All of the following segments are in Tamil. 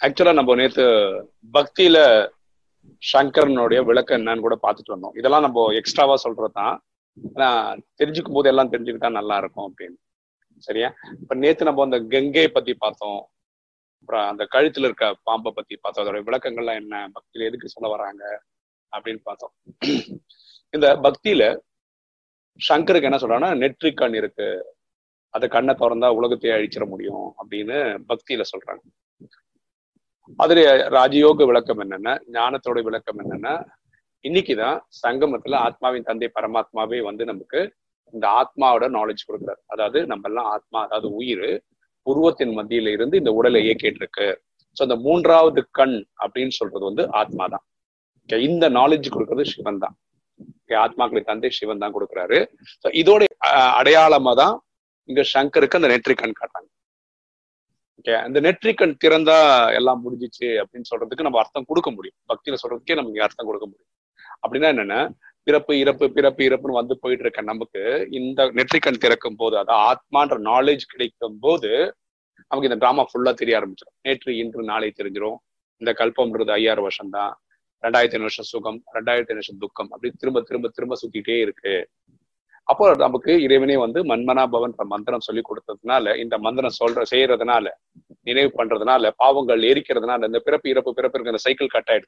ஆக்சுவலா நம்ம நேத்து பக்தியில சங்கரனுடைய விளக்கம் என்னன்னு கூட பார்த்துட்டு வந்தோம் இதெல்லாம் நம்ம எக்ஸ்ட்ராவா சொல்றதுதான் ஆனா தெரிஞ்சுக்கும் போது எல்லாம் தெரிஞ்சுக்கிட்டா நல்லா இருக்கும் அப்படின்னு சரியா இப்ப நேத்து நம்ம அந்த கங்கை பத்தி பார்த்தோம் அப்புறம் அந்த கழுத்துல இருக்க பாம்பை பத்தி பார்த்தோம் அதோட விளக்கங்கள்லாம் என்ன பக்தியில எதுக்கு சொல்ல வராங்க அப்படின்னு பார்த்தோம் இந்த பக்தியில சங்கருக்கு என்ன சொல்றாங்கன்னா நெற்றி கண் இருக்கு அது கண்ணை திறந்தா உலகத்தையே அழிச்சிட முடியும் அப்படின்னு பக்தியில சொல்றாங்க அதுல ராஜயோக விளக்கம் என்னன்னா ஞானத்தோட விளக்கம் என்னன்னா இன்னைக்குதான் சங்கமத்துல ஆத்மாவின் தந்தை பரமாத்மாவே வந்து நமக்கு இந்த ஆத்மாவோட நாலேஜ் கொடுக்குறாரு அதாவது நம்ம எல்லாம் ஆத்மா அதாவது உயிர் உருவத்தின் மத்தியில இருந்து இந்த உடலை இயக்கிட்டு இருக்கு ஸோ இந்த மூன்றாவது கண் அப்படின்னு சொல்றது வந்து ஆத்மா தான் Okay, இந்த நாலேஜ் கொடுக்கறது சிவன் தான் Okay, ஆத்மாக்களின் தந்தை சிவன் தான் கொடுக்குறாரு ஸோ இதோட அஹ், அடையாளமா தான் இங்க சங்கருக்கு அந்த நெற்றி கண் காட்டுறாங்க ஓகே அந்த நெற்றிக்கண் திறந்தா எல்லாம் முடிஞ்சிச்சு அப்படின்னு சொல்றதுக்கு நம்ம அர்த்தம் கொடுக்க முடியும் பக்தியில சொல்றதுக்கே நமக்கு அர்த்தம் கொடுக்க முடியும் அப்படின்னா என்னன்னா பிறப்பு இறப்பு பிறப்பு இறப்புன்னு வந்து போயிட்டு இருக்க நமக்கு இந்த நெற்றிக்கண் திறக்கும் போது அதாவது ஆத்மான்ற நாலேஜ் கிடைக்கும் போது நமக்கு இந்த டிராமா ஃபுல்லா தெரிய ஆரம்பிச்சிடும் நேற்று இன்று நாளை தெரிஞ்சிடும் இந்த கல்பம்ன்றது ஐயாயிரம் வருஷம் தான் ரெண்டாயிரத்தி ஐநூறு வருஷம் சுகம் ரெண்டாயிரத்தி ஐநூறு வருஷம் துக்கம் அப்படி திரும்ப திரும்ப திரும்ப சுத்திட்டே இருக்கு அப்போ நமக்கு இறைவனே வந்து மன்மனா பவன்ற மந்திரம் சொல்லி கொடுத்ததுனால இந்த மந்திரம் சொல்ற செய்யறதுனால நினைவு பண்றதுனால பாவங்கள் எரிக்கிறதுனால இந்த பிறப்பு இறப்பு பிறப்பு இருக்கிற சைக்கிள் கட் ஆயிடுது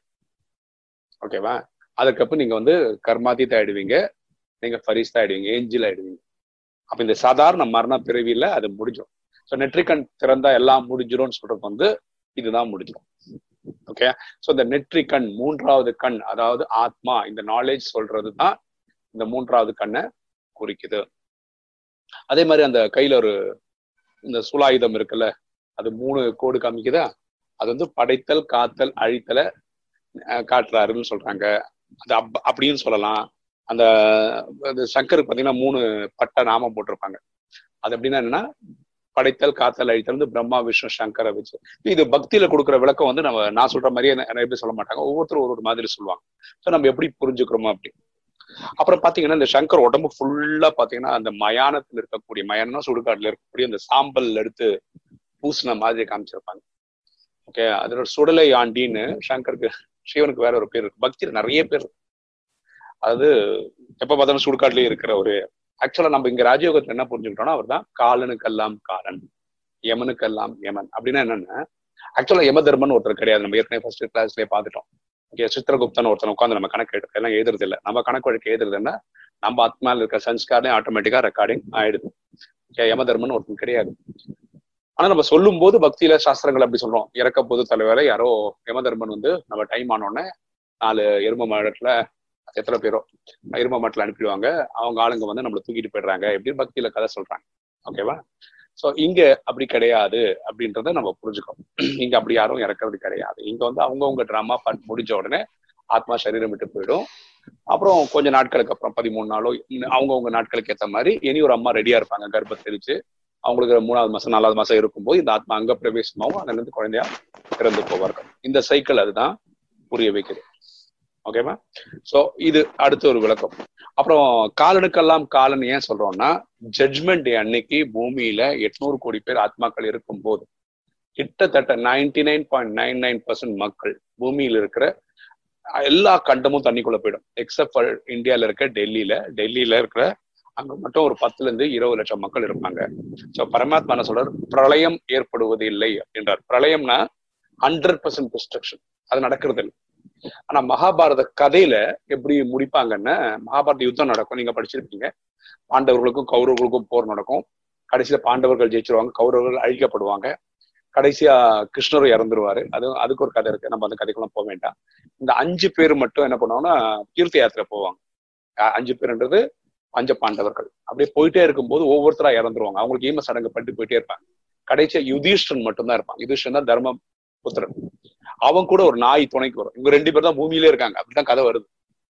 ஓகேவா அதுக்கப்புறம் நீங்க வந்து கர்மாதீத் ஆயிடுவீங்க நீங்க ஃபரிஸ்தா ஆயிடுவீங்க ஏஞ்சில் ஆயிடுவீங்க அப்ப இந்த சாதாரண மரண பிறவியில அது முடிஞ்சிடும் ஸோ நெற்றிக்கண் திறந்தா எல்லாம் முடிஞ்சிரும்னு சொல்றது வந்து இதுதான் முடிஞ்சிடும் ஓகே ஸோ இந்த நெற்றிக்கண் மூன்றாவது கண் அதாவது ஆத்மா இந்த நாலேஜ் சொல்றது தான் இந்த மூன்றாவது கண்ணை குறிக்குது அதே மாதிரி அந்த கையில ஒரு இந்த சுலாயுதம் இருக்குல்ல அது மூணு கோடு காமிக்குதா அது வந்து படைத்தல் காத்தல் அழித்தலை அஹ், காட்டுறாருன்னு சொல்றாங்க அது அப் அப்படின்னு சொல்லலாம் அந்த அது சங்கருக்கு பார்த்தீங்கன்னா மூணு பட்ட நாமம் போட்டிருப்பாங்க அது எப்படின்னா என்னன்னா படைத்தல் காத்தல் அழித்தல் வந்து பிரம்மா விஷ்ணு சங்கரை வச்சு இது பக்தியில கொடுக்குற விளக்கம் வந்து நம்ம நான் சொல்ற மாதிரியே நெ- நிறைய பேர் சொல்ல மாட்டாங்க ஒவ்வொருத்தரும் ஒரு ஒரு மாதிரி சொல்லுவாங்க ஸோ நம்ம எப்படி புரிஞ்சுக்கிறோமோ அப்படி அப்புறம் பாத்தீங்கன்னா இந்த சங்கர் உடம்பு ஃபுல்லா பாத்தீங்கன்னா அந்த மயானத்துல இருக்கக்கூடிய மயானம் சுடுகாட்டுல இருக்கக்கூடிய அந்த சாம்பல் எடுத்து பூசின மாதிரி காமிச்சிருப்பாங்க ஓகே அதோட சுடலை ஆண்டின்னு சங்கருக்கு சிவனுக்கு வேற ஒரு பேர் இருக்கு பக்தியில நிறைய பேர் இருக்கு. அதாவது எப்ப பார்த்தாலும் சுடுகாட்டுலயே இருக்கிற ஒரு ஆக்சுவலா நம்ம இங்க ராஜயோகத்துல என்ன புரிஞ்சுக்கிட்டோம்னா அவர் தான் காலனுக்கெல்லாம் காலன் யமனுக்கெல்லாம் யமன் அப்படின்னா என்னன்னா ஆக்சுவலா யம தர்மன் ஒருத்தர் கிடையாது நம்ம ஏற்கனவே ஃபர்ஸ்ட் கிளாஸ்லயே பார்த்துட்டோம் ஓகே சித்திரகுப்தன் ஒருத்தன் உட்காந்து நம்ம கணக்கு எடுத்து எல்லாம் எழுதுறது இல்லை நம்ம கணக்கு வழக்கு எழுதுறதுன்னா நம்ம ஆத்மால இருக்க சன்ஸ்காரே ஆட்டோமேட்டிக்கா ரெக்கார்டிங் ஆயிடுது ஓகே யம தர்மன் ஒருத்தன் கிடையாது ஆனா நம்ம சொல்லும் போது பக்தியில சாஸ்திரங்கள் அப்படி சொல்றோம் இறக்க பொது தலைவரை யாரோ யமதர்மன் வந்து நம்ம டைம் ஆனோடனே நாலு எரும மாடத்துல எத்தனை பேரோ எரும மாட்டில் அனுப்பிடுவாங்க அவங்க ஆளுங்க வந்து நம்மளை தூக்கிட்டு போயிடுறாங்க எப்படின்னு பக்தியில கதை சொல்றாங்க ஓகேவா சோ இங்க அப்படி கிடையாது அப்படின்றத நம்ம புரிஞ்சுக்கணும் இங்க அப்படி யாரும் இறக்குறது கிடையாது இங்க வந்து அவங்கவுங்க டிராமா பார்த்து முடிஞ்ச உடனே ஆத்மா சரீரம் விட்டு போயிடும் அப்புறம் கொஞ்ச நாட்களுக்கு அப்புறம் பதிமூணு நாளோ இன்னும் அவங்கவங்க நாட்களுக்கு ஏத்த மாதிரி இனி ஒரு அம்மா ரெடியா இருப்பாங்க கர்ப்பம் தெரிச்சு அவங்களுக்கு மூணாவது மாசம் நாலாவது மாசம் இருக்கும்போது இந்த ஆத்மா அங்க பிரவேசமாகவும் அதுல இருந்து குழந்தையா பிறந்து போவார்கள் இந்த சைக்கிள் அதுதான் புரிய வைக்குது ஓகேவா சோ இது அடுத்த ஒரு விளக்கம் அப்புறம் காலனுக்கெல்லாம் காலன் ஏன் சொல்றோம்னா ஜட்மெண்ட் டே அன்னைக்கு பூமியில எட்நூறு கோடி பேர் ஆத்மாக்கள் இருக்கும் போது கிட்டத்தட்ட ninety nine point nine nine percent மக்கள் பூமியில இருக்கிற எல்லா கண்டமும் தண்ணிக்குள்ள போயிடும் எக்ஸப்ட் ஃபார் இந்தியால இருக்க டெல்லியில டெல்லியில இருக்கிற அங்க மட்டும் ஒரு பத்துல இருந்து இருபது லட்சம் மக்கள் இருப்பாங்க சோ பரமாத்மா என்ன சொல்றாரு பிரளயம் ஏற்படுவது இல்லை அப்படின்றார் பிரளயம்னா ஹண்ட்ரட் பர்சன்ட் டிஸ்ட்ரக்ஷன் அது நடக்கிறது இல்லை ஆனா மகாபாரத கதையில எப்படி முடிப்பாங்கன்னா மகாபாரத யுத்தம் நடக்கும் நீங்க படிச்சிருப்பீங்க பாண்டவர்களுக்கும் கௌரவர்களுக்கும் போர் நடக்கும் கடைசியில பாண்டவர்கள் ஜெயிச்சிருவாங்க கௌரவர்கள் அழிக்கப்படுவாங்க கடைசியா கிருஷ்ணரும் இறந்துருவாரு அது அதுக்கு ஒரு கதை இருக்கு நம்ம அந்த கதைக்குள்ள போக வேண்டாம் இந்த அஞ்சு பேர் மட்டும் என்ன பண்ணுவாங்கன்னா தீர்த்த யாத்திரை போவாங்க அஹ் அஞ்சு பேருன்றது பஞ்ச பாண்டவர்கள் அப்படியே போயிட்டே இருக்கும்போது ஒவ்வொருத்தரா இறந்துருவாங்க அவங்களுக்கு ஈம சடங்கு பட்டு போயிட்டே இருப்பாங்க கடைசியா யுதிஷ்டன் மட்டும்தான் இருப்பான் யுதிஷ்டன் தான் தர்ம புத்திரன் அவன் கூட ஒரு நாய் துணைக்கு வரும் இவங்க ரெண்டு பேர் தான் பூமியிலே இருக்காங்க அப்படிதான் கதை வருது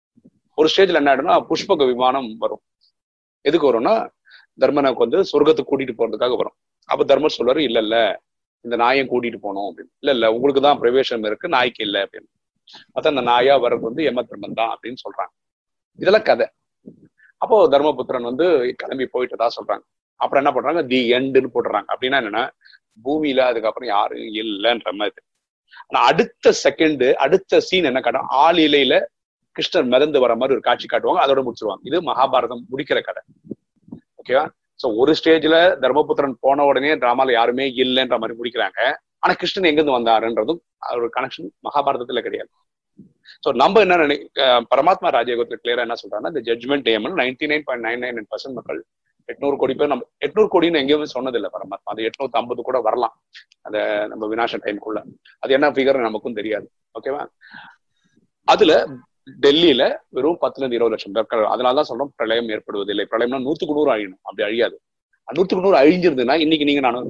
ஒரு ஸ்டேஜ்ல என்ன ஆயிடும்னா புஷ்பக விமானம் வரும் எதுக்கு வரும்னா தர்மனுக்கு வந்து சொர்க்கத்துக்கு கூட்டிட்டு போறதுக்காக வரும் அப்ப தர்மர் சொல்வாரு இல்ல இல்ல இந்த நாயை கூட்டிட்டு போனோம் அப்படின்னு இல்ல இல்ல உங்களுக்கு தான் பிரவேசம் இருக்கு நாய்க்கு இல்லை அப்படின்னு பார்த்தா அந்த நாயா வர்றது வந்து யம தர்மன் தான் அப்படின்னு சொல்றாங்க இதெல்லாம் கதை அப்போ தர்மபுத்திரன் வந்து கிளம்பி போயிட்டு தான் சொல்றாங்க அப்புறம் என்ன பண்றாங்க தி எண்டுன்னு போட்டுறாங்க அப்படின்னா என்னன்னா பூமியில அதுக்கப்புறம் யாரும் இல்லைன்ற மாதிரி ஆனா அடுத்த செகண்ட் அடுத்த சீன் என்ன காட்டும் ஆள் இலையில கிருஷ்ணர் மிதந்து வர மாதிரி ஒரு காட்சி காட்டுவாங்க அதோட முடிச்சிருவாங்க இது மகாபாரதம் முடிக்கிற கதை ஓகேவா சோ ஒரு ஸ்டேஜ்ல தர்மபுத்திரன் போன உடனே டிராமால யாருமே இல்லைன்ற மாதிரி முடிக்கிறாங்க ஆனா கிருஷ்ணன் எங்கிருந்து வந்தாருன்றதும் ஒரு கனெக்ஷன் மகாபாரதத்துல கிடையாது சோ நம்ம என்ன நினை பரமாத்மா ராஜயோகத்துல கிளியரா என்ன சொல்றாங்கன்னா இந்த ஜட்மெண்ட் டேமன் ninety nine point nine nine percent மக்கள் எட்நூறு கோடி பேர் நம்ம எட்நூறு கோடின்னு எங்கேயுமே சொன்னது இல்லை பரமாத்மா அது எட்நூத்தி ஐம்பது கூட வரலாம் அந்த நம்ம வினாச டைம்குள்ள அது என்ன ஃபிகர் நமக்கும் தெரியாது ஓகேவா அதுல டெல்லியில வெறும் பத்துல இருந்து இருபது லட்சம் பேர் அதனாலதான் சொல்றோம் பிரளயம் ஏற்படுவதில்லை பிரளயம்னா நூத்துக்கு நூறு அழியணும் அப்படி அழியாது நூத்துக்கு நூறு அழிஞ்சிருந்ததுன்னா இன்னைக்கு நீங்க நானும்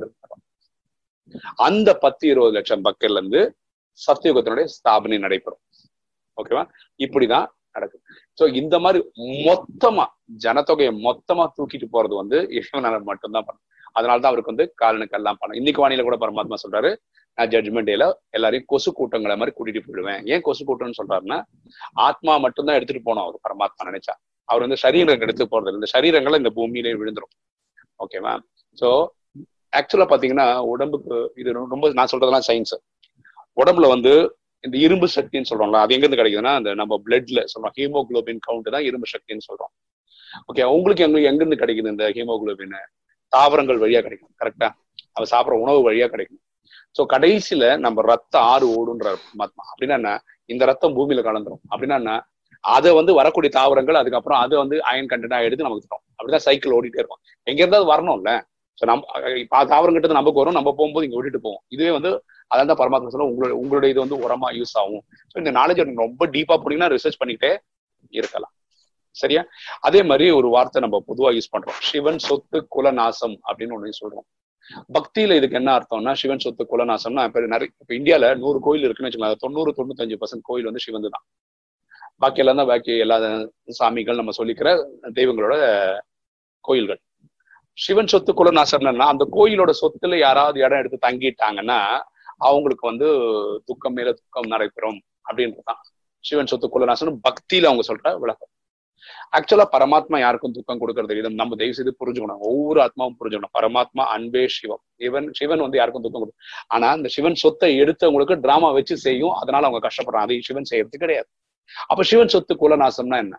அந்த பத்து இருபது லட்சம் பக்கர்ல இருந்து சத்தியுகத்தினுடைய ஸ்தாபனை நடைபெறும் ஓகேவா இப்படிதான் நடக்குது சோ இந்த மாதிரி மொத்தமா ஜனத்தொகையை மொத்தமா தூக்கிட்டு போறது வந்து இறைவனால மட்டும்தான் பண்ணும் அதனாலதான் அவருக்கு வந்து காலனுக்கு எல்லாம் பணம் இன்னைக்கு வானிலை கூட பரமாத்மா சொல்றாரு நான் ஜட்மெண்ட் டேல எல்லாரையும் கொசு கூட்டங்களை மாதிரி கூட்டிட்டு போயிடுவேன் ஏன் கொசு கூட்டம்னு சொல்றாருன்னா ஆத்மா மட்டும்தான் எடுத்துட்டு போனோம் அவர் பரமாத்மா நினைச்சா அவர் வந்து சரீரங்கள் எடுத்து போறது இந்த சரீரங்களை இந்த பூமியிலே விழுந்துரும் ஓகேவா சோ ஆக்சுவலா பாத்தீங்கன்னா உடம்புக்கு இது ரொம்ப நான் சொல்றதெல்லாம் சயின்ஸ் உடம்புல வந்து இந்த இரும்பு சக்தின்னு சொல்றோம்ல அது எங்க இருந்து கிடைக்குதுன்னா அந்த நம்ம பிளட்ல சொல்றோம் ஹீமோகுளோபின் கவுண்ட் தான் இரும்பு சக்தின்னு சொல்றோம் ஓகே உங்களுக்கு எங்க எங்க இருந்து கிடைக்குது இந்த ஹீமோகுளோபின் தாவரங்கள் வழியா கிடைக்கும் கரெக்டா அவ சாப்பிட்ற உணவு வழியா கிடைக்கும் சோ கடைசியில நம்ம ரத்த ஆறு ஓடுன்ற பரமாத்மா அப்படின்னா என்ன இந்த ரத்தம் பூமியில கலந்துரும் அப்படின்னா என்ன அதை வந்து வரக்கூடிய தாவரங்கள் அதுக்கப்புறம் அதை வந்து அயன் கண்டனா எடுத்து நமக்கு தரும் அப்படிதான் சைக்கிள் ஓடிட்டே இருக்கும் எங்க இருந்தாவது வரணும்ல ஸோ நம்ம தாவரம் கிட்ட நமக்கு வரும் நம்ம போகும்போது இங்க விட்டுட்டு போவோம் இதுவே வந்து அதான் தான் பரமாத்மா சொல்ல உங்களுடைய உங்களுடைய இது வந்து உரமா யூஸ் ஆகும் ஸோ இந்த நாலேஜ் ரொம்ப டீப்பா போனீங்கன்னா ரிசர்ச் பண்ணிக்கிட்டே இருக்கலாம் சரியா அதே மாதிரி ஒரு வார்த்தை நம்ம பொதுவா யூஸ் பண்றோம் சிவன் சொத்து குலநாசம் அப்படின்னு ஒண்ணு சொல்றோம் பக்தியில இதுக்கு என்ன அர்த்தம்னா சிவன் சொத்து குலநாசம்னா இப்ப நிறைய இப்ப இந்தியால நூறு கோயில் இருக்குன்னு வச்சுக்கலாம் தொண்ணூறு தொண்ணூத்தஞ்சு பர்சன்ட் கோயில் வந்து சிவந்து தான் பாக்கி எல்லாம் தான் பாக்கி எல்லா சாமிகள் நம்ம சொல்லிக்கிற தெய்வங்களோட கோயில்கள் சிவன் சொத்து குலநாசம்னா அந்த கோயிலோட சொத்துல யாராவது இடம் எடுத்து தங்கிட்டாங்கன்னா அவங்களுக்கு வந்து துக்கம் மேல துக்கம் நடைபெறும் அப்படின்றதுதான் சிவன் சொத்து குலநாசம் பக்தியில அவங்க சொல்ற விளக்கம் ஆக்சுவலா பரமாத்மா யாருக்கும் துக்கம் கொடுக்கறது இது நம்ம தயவு செய்து புரிஞ்சுக்கணும் ஒவ்வொரு ஆத்மாவும் புரிஞ்சுக்கணும் பரமாத்மா அன்பே சிவம் சிவன் சிவன் வந்து யாருக்கும் துக்கம் கொடுக்கும் ஆனா இந்த சிவன் சொத்தை எடுத்தவங்களுக்கு டிராமா வச்சு செய்யும் அதனால அவங்க கஷ்டப்படுறாங்க அதை சிவன் செய்யறது கிடையாது அப்ப சிவன் சொத்து குலநாசம்னா என்ன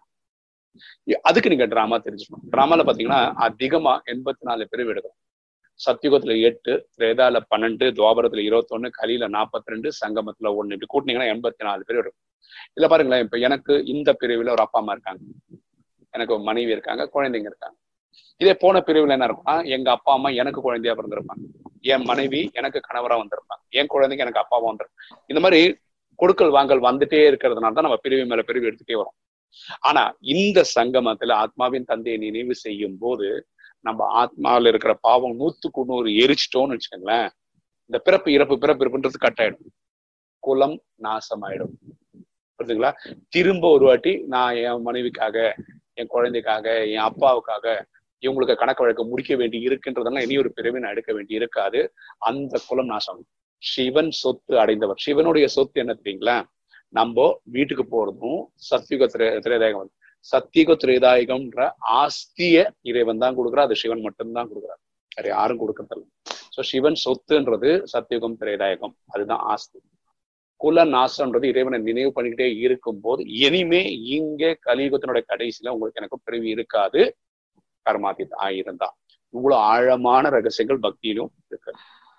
அதுக்கு நீங்க டிராமா தெரிஞ்சுக்கணும் டிராமால பாத்தீங்கன்னா அதிகமா எண்பத்தி நாலு பிரிவு எடுக்கும் சத்தியுகத்துல எட்டு திரேதால பன்னெண்டு துவாபரத்துல இருபத்தொன்னு கலியில நாற்பத்தி ரெண்டு சங்கமத்துல ஒண்ணு இப்படி கூட்டினீங்கன்னா எண்பத்தி நாலு பேர் இருக்கும் இதுல பாருங்களேன் இப்ப எனக்கு இந்த பிரிவுல ஒரு அப்பா அம்மா இருக்காங்க எனக்கு ஒரு மனைவி இருக்காங்க குழந்தைங்க இருக்காங்க இதே போன பிரிவுல என்ன இருக்கும்னா எங்க அப்பா அம்மா எனக்கு குழந்தையா பிறந்திருப்பாங்க என் மனைவி எனக்கு கணவரா வந்திருப்பாங்க என் குழந்தைங்க எனக்கு அப்பாவா வந்திருப்பாங்க இந்த மாதிரி கொடுக்கல் வாங்கல் வந்துட்டே இருக்கிறதுனால தான் நம்ம பிரிவு மேல பிரிவு எடுத்துட்டே வரோம் ஆனா இந்த சங்கமத்துல ஆத்மாவின் தந்தையை நினைவு செய்யும் போது நம்ம ஆத்மாவில இருக்கிற பாவம் நூத்துக்கு நூறு எரிச்சிட்டோம்னு வச்சுக்கோங்களேன் இந்த பிறப்பு இறப்பு பிறப்பு இருப்புன்றது கட் ஆயிடும் குலம் நாசமாயிடும் புரியுதுங்களா திரும்ப ஒரு வாட்டி நான் என் மனைவிக்காக என் குழந்தைக்காக என் அப்பாவுக்காக இவங்களுக்கு கணக்கு வழக்க முடிக்க வேண்டி இருக்குன்றதெல்லாம் இனி ஒரு பிறவி நான் எடுக்க வேண்டி இருக்காது அந்த குலம் நாசம் சிவன் சொத்து அடைந்தவர் சிவனுடைய சொத்து என்ன தெரியுங்களா நம்ம வீட்டுக்கு போறதும் சத்யுக திரே திரேதாயகம் சத்தியுக திரேதாயகம்ன்ற ஆஸ்திய இறைவன் தான் கொடுக்குறா அது சிவன் மட்டும்தான் கொடுக்குறாரு வேற யாரும் கொடுக்கறதில்ல சோ சிவன் சொத்துன்றது சத்தியுகம் திரேதாயகம் அதுதான் ஆஸ்தி குல நாசம்ன்றது இறைவனை நினைவு பண்ணிக்கிட்டே இருக்கும் போது இனிமே இங்க கலியுகத்தினுடைய கடைசியில உங்களுக்கு எனக்கு பிரிவு இருக்காது கர்மாதி ஆயிருந்தா இவ்வளவு ஆழமான ரகசியங்கள் பக்தியிலும் இருக்கு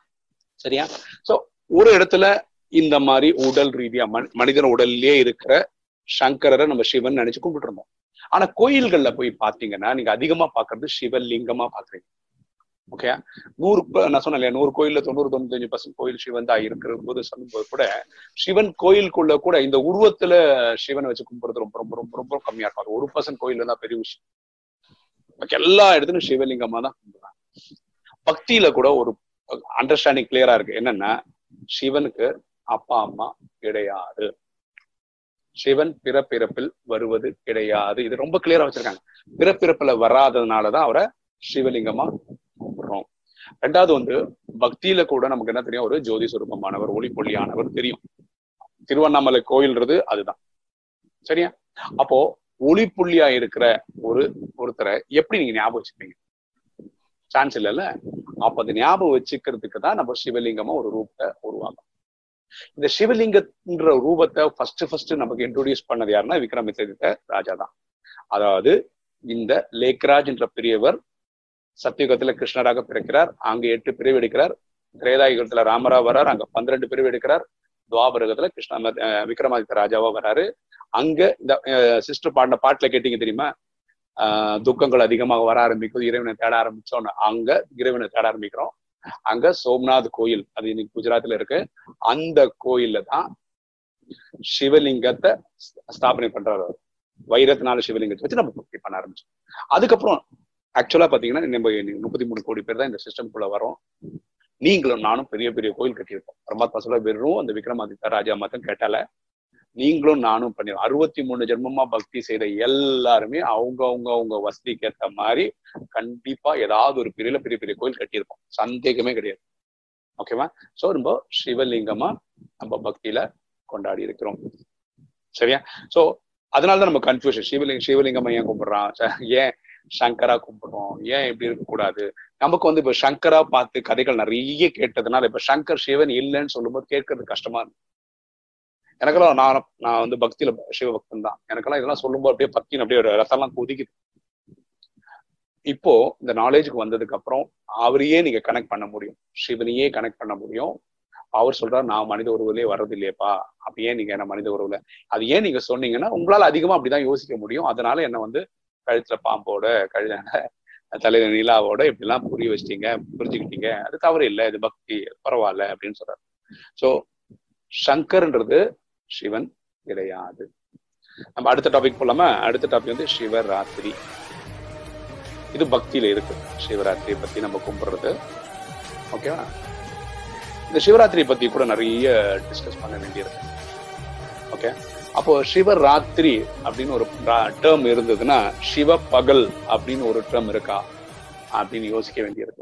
சரியா சோ ஒரு இடத்துல இந்த மாதிரி உடல் ரீதியா மனிதன் உடல்லே இருக்கிற சங்கரரை நம்ம சிவன் நினைச்சு கும்பிட்டு இருந்தோம் ஆனா கோயில்கள்ல போய் பாத்தீங்கன்னா நீங்க அதிகமா பாக்குறது சிவலிங்கமா பாக்குறீங்க ஓகே நூறு நான் சொன்னேன் இல்லையா நூறு கோயில்ல தொண்ணூறு தொண்ணூத்தஞ்சு பர்சன்ட் கோயில் சிவன் தான் இருக்கிற போது சொல்லும்போது கூட சிவன் கோயிலுக்குள்ள கூட இந்த உருவத்துல சிவனை வச்சு கும்பிடுறது ரொம்ப ரொம்ப ரொம்ப ரொம்ப கம்மியா இருக்கும் ஒரு பர்சன்ட் கோயில் தான் பெரிய விஷயம் எல்லா இடத்துலயும் சிவலிங்கமா தான் கும்பிடுறாங்க பக்தியில கூட ஒரு அண்டர்ஸ்டாண்டிங் கிளியரா இருக்கு என்னன்னா சிவனுக்கு அப்பா அம்மா கிடையாது சிவன் பிறப்பிறப்பில் வருவது கிடையாது இது ரொம்ப கிளியரா வச்சிருக்காங்க பிறப்பிறப்புல வராததுனாலதான் அவரை சிவலிங்கமா கும்பிடுறோம் ரெண்டாவது வந்து பக்தியில கூட நமக்கு என்ன தெரியும் ஒரு ஜோதி சுரூபமானவர் ஒளி பொழியானவர் தெரியும் திருவண்ணாமலை கோயில்ன்றது அதுதான் சரியா அப்போ ஒளி புள்ளியா இருக்கிற ஒரு ஒருத்தரை எப்படி நீங்க ஞாபகம் வச்சுப்பீங்க சான்ஸ் இல்லைல்ல அப்ப அது ஞாபகம் வச்சுக்கிறதுக்கு தான் நம்ம சிவலிங்கமா ஒரு ரூபத்தை உருவாக்கும் இந்த சிவலிங்கன்ற ரூபத்தை ஃபர்ஸ்ட் ஃபர்ஸ்ட் நமக்கு இன்ட்ரோடியூஸ் பண்ணது யாருன்னா விக்ரமித்த ராஜா தான் அதாவது இந்த லேக்ராஜ் என்ற பெரியவர் சத்தியுகத்துல கிருஷ்ணராக பிறக்கிறார் அங்க எட்டு பிரிவு எடுக்கிறார் திரேதாயுகத்துல ராமரா வரார் அங்க பன்னிரெண்டு பிரிவு எடுக்கிறார் துவாபரகத்துல கிருஷ்ண விக்ரமாதித்த ராஜாவா வராரு அங்க இந்த சிஸ்டர் பாடின பாட்டுல கேட்டீங்க தெரியுமா ஆஹ் துக்கங்கள் அதிகமாக வர ஆரம்பிக்கும் இறைவனை தேட ஆரம்பிச்சோன்னு அங்க இறைவனை தேட ஆரம்பிக்கிறோம் அங்க சோம்நாத் கோயில் அது இன்னைக்கு குஜராத்ல இருக்கு அந்த கோயில்ல தான் சிவலிங்கத்தை ஸ்தாபனை பண்றாரு வைரத்தினால சிவலிங்கத்தை வச்சு நம்ம பக்தி பண்ண ஆரம்பிச்சோம் அதுக்கப்புறம் ஆக்சுவலா பாத்தீங்கன்னா நம்ம முப்பத்தி மூணு கோடி பேர் தான் இந்த சிஸ்டம்குள்ள வரோம் நீங்களும் நானும் பெரிய பெரிய கோயில் கட்டியிருக்கோம் பரமாத்மா சொல்ல வெறும் அந்த விக்ரமாதித்த ராஜா மாத்தம் கேட்டால நீங்களும் நானும் பண்ணிடுவோம் அறுபத்தி மூணு ஜென்மமா பக்தி செய்த எல்லாருமே அவங்க அவங்க அவங்க வசதிக்கு ஏற்ற மாதிரி கண்டிப்பா ஏதாவது ஒரு பிரிவுல பெரிய பெரிய கோயில் கட்டியிருப்போம் சந்தேகமே கிடையாது ஓகேவா சோ ரொம்ப சிவலிங்கமா நம்ம பக்தியில கொண்டாடி இருக்கிறோம் சரியா சோ அதனாலதான் நம்ம கன்ஃபியூஷன் சிவலிங்க சிவலிங்கமா ஏன் கும்பிடுறான் ஏன் சங்கரா கும்பிடுறோம் ஏன் இப்படி இருக்கக்கூடாது நமக்கு வந்து இப்ப சங்கரா பார்த்து கதைகள் நிறைய கேட்டதுனால இப்ப சங்கர் சிவன் இல்லைன்னு சொல்லும்போது கேட்கறது கஷ்டமா இருக்கு எனக்கெல்லாம் நான் நான் வந்து பக்தியில சிவபக்தன் தான் எனக்கெல்லாம் இதெல்லாம் சொல்லும்போது அப்படியே பக்தின்னு அப்படியே ஒரு ரசம்லாம் கொதிக்குது இப்போ இந்த நாலேஜுக்கு வந்ததுக்கு அப்புறம் அவரையே நீங்க கனெக்ட் பண்ண முடியும் சிவனையே கனெக்ட் பண்ண முடியும் அவர் சொல்றாரு நான் மனித உறவுலயே வர்றது இல்லையப்பா அப்ப ஏன் நீங்க என்ன மனித உறவுல அது ஏன் நீங்க சொன்னீங்கன்னா உங்களால அதிகமா அப்படிதான் யோசிக்க முடியும் அதனால என்ன வந்து கழுத்துல பாம்போட கழுத தலையில நிலாவோட இப்படிலாம் புரிய வச்சிட்டீங்க புரிஞ்சுக்கிட்டீங்க அது தவறு இல்லை இது பக்தி பரவாயில்ல அப்படின்னு சொல்றாரு சோ சங்கர்ன்றது சிவன் கிடையாது நம்ம அடுத்த டாபிக் போலாமா அடுத்த டாபிக் வந்து சிவராத்திரி இது பக்தியில இருக்கு சிவராத்திரியை பத்தி நம்ம கும்பிடுறது ஓகேவா இந்த சிவராத்திரி பத்தி கூட நிறைய டிஸ்கஸ் பண்ண வேண்டியிருக்கு ஓகே அப்போ சிவராத்திரி அப்படின்னு ஒரு டேர்ம் இருந்ததுன்னா சிவ பகல் அப்படின்னு ஒரு டேர்ம் இருக்கா அப்படின்னு யோசிக்க வேண்டியிருக்கு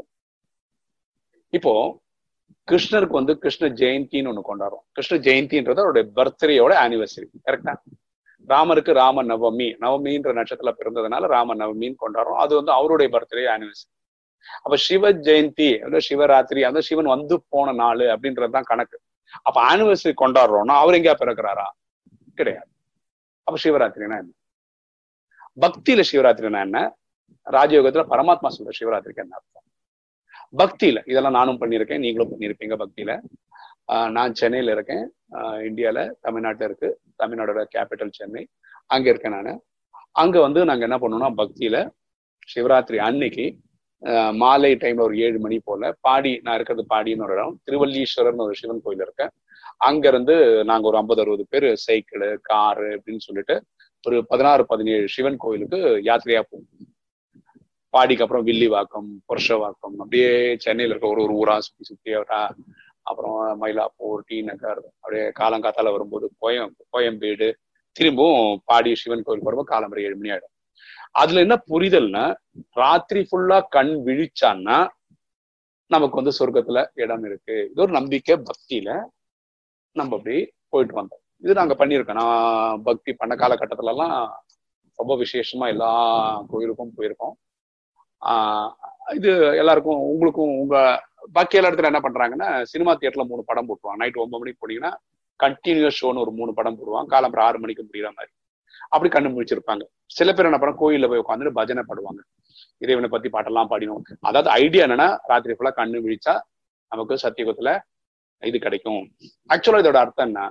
இப்போ கிருஷ்ணருக்கு வந்து கிருஷ்ண ஜெயந்தின்னு ஒண்ணு கொண்டாடுறோம் கிருஷ்ண ஜெயந்தின்றது அவருடைய பர்த்டேயோட ஆனிவர்சரி கரெக்டா ராமருக்கு ராம நவமி நவமின்ற நட்சத்திரத்துல பிறந்ததுனால ராம நவமின்னு கொண்டாடுறோம் அது வந்து அவருடைய பர்த்டே ஆனிவர்சரி அப்ப சிவ ஜெயந்தி சிவராத்திரி அந்த சிவன் வந்து போன நாள் அப்படின்றதுதான் கணக்கு அப்ப ஆனிவர்சரி கொண்டாடுறோம்னா அவர் எங்கேயா பிறக்கிறாரா கிடையாது அப்ப சிவராத்திரினா என்ன பக்தியில சிவராத்திரினா என்ன ராஜயோகத்துல பரமாத்மா சொல்ற சிவராத்திரிக்கு என்ன அர்த்தம் பக்தியில இதெல்லாம் நானும் பண்ணியிருக்கேன் நீங்களும் பண்ணியிருப்பீங்க பக்தியில நான் சென்னையில இருக்கேன் இந்தியால தமிழ்நாட்டுல இருக்கு தமிழ்நாடோட கேபிட்டல் சென்னை அங்க இருக்கேன் நான் அங்க வந்து நாங்க என்ன பண்ணோம்னா பக்தியில சிவராத்திரி அன்னைக்கு மாலை டைம்ல ஒரு ஏழு மணி போல பாடி நான் இருக்கிறது பாடின்னு ஒரு இடம் திருவல்லீஸ்வரர்னு ஒரு சிவன் கோயில் இருக்கேன் அங்க இருந்து நாங்க ஒரு ஐம்பது அறுபது பேர் சைக்கிள் காரு அப்படின்னு சொல்லிட்டு ஒரு பதினாறு பதினேழு சிவன் கோயிலுக்கு யாத்திரையா போகும் பாடிக்கு அப்புறம் வில்லிவாக்கம் புருஷவாக்கம் அப்படியே சென்னையில இருக்க ஒரு ஒரு ஊரா சுத்தி சுத்தி அப்புறம் மயிலாப்பூர் டி நகர் அப்படியே காலங்காத்தால வரும்போது கோயம் கோயம்பேடு திரும்பவும் பாடி சிவன் கோயில் வரும்போது காலம்பரை ஏழு மணி ஆயிடும் அதுல என்ன புரிதல்னா ராத்திரி ஃபுல்லா கண் விழிச்சான்னா நமக்கு வந்து சொர்க்கத்துல இடம் இருக்கு இது ஒரு நம்பிக்கை பக்தியில நம்ம அப்படி போயிட்டு வந்தோம் இது நாங்க பண்ணியிருக்கோம் நான் பக்தி பண்ண காலகட்டத்துல எல்லாம் ரொம்ப விசேஷமா எல்லா கோயிலுக்கும் போயிருக்கோம் ஆஹ் இது எல்லாருக்கும் உங்களுக்கும் உங்க பாக்கி எல்லா இடத்துல என்ன பண்றாங்கன்னா சினிமா தியேட்டர்ல மூணு படம் போட்டுருவாங்க நைட் ஒன்பது மணிக்கு போனீங்கன்னா கண்டினியூஸ் ஷோன்னு ஒரு மூணு படம் போடுவாங்க காலம்பரம் ஆறு மணிக்கு முடிகிற மாதிரி அப்படி கண்ணு முடிச்சிருப்பாங்க சில பேர் என்ன பண்ண கோயில்ல போய் உட்காந்துட்டு பஜனை பாடுவாங்க இறைவனை பத்தி பாட்டெல்லாம் பாடினோம் அதாவது ஐடியா என்னன்னா ராத்திரி ஃபுல்லா கண்ணு விழிச்சா நமக்கு சத்தியுகத்துல இது கிடைக்கும் ஆக்சுவலா இதோட அர்த்தம் என்ன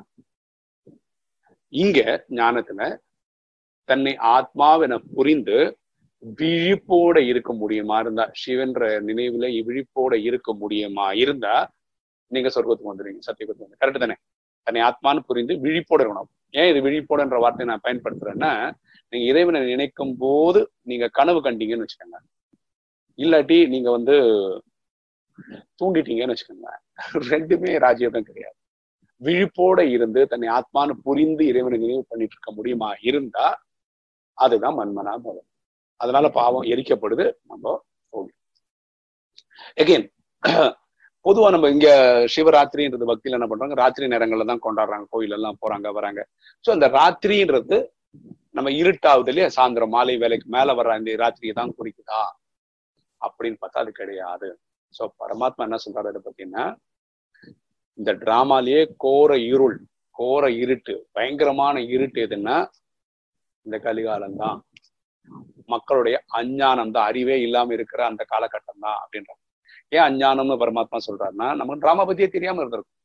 இங்க ஞானத்துல தன்னை ஆத்மாவென புரிந்து விழிப்போட இருக்க முடியுமா இருந்தா சிவன்ற நினைவுல விழிப்போட இருக்க முடியுமா இருந்தா நீங்க சொர்க்கத்துக்கு வந்துடுவீங்க சத்தியகுத்துக்கு வந்து கரெக்ட் தானே தன்னை ஆத்மான்னு புரிந்து விழிப்போட இருக்கணும் ஏன் இது விழிப்போடன்ற வார்த்தையை நான் பயன்படுத்துறேன்னா நீங்க இறைவனை நினைக்கும் போது நீங்க கனவு கண்டீங்கன்னு வச்சுக்கோங்க இல்லாட்டி நீங்க வந்து தூண்டிட்டீங்கன்னு வச்சுக்கோங்க ரெண்டுமே ராஜயோகம் கிடையாது விழிப்போட இருந்து தன்னை ஆத்மான்னு புரிந்து இறைவனை நினைவு பண்ணிட்டு இருக்க முடியுமா இருந்தா அதுதான் மன்மனா பவன் அதனால பாவம் எரிக்கப்படுது நம்ம போகும் எகெயின் பொதுவா நம்ம இங்க சிவராத்திரின்றது பக்தியில என்ன பண்றாங்க ராத்திரி நேரங்கள்ல தான் கொண்டாடுறாங்க கோயில் எல்லாம் போறாங்க வராங்க சோ அந்த ராத்திரின்றது நம்ம இருட்டாவது இல்லையா சாயந்தரம் மாலை வேலைக்கு மேல வர்ற அந்த ராத்திரியை தான் குறிக்குதா அப்படின்னு பார்த்தா அது கிடையாது சோ பரமாத்மா என்ன சொல்றாரு அதை பத்தினா இந்த டிராமாலேயே கோர இருள் கோர இருட்டு பயங்கரமான இருட்டு எதுன்னா இந்த கலிகாலம் தான் மக்களுடைய அஞ்ஞானம் தான் அறிவே இல்லாம இருக்கிற அந்த காலகட்டம் தான் அப்படின்றாங்க ஏன் அஞ்ஞானம்னு பரமாத்மா சொல்றாருன்னா நமக்கு டிராமா பத்தியே தெரியாம இருந்திருக்கும்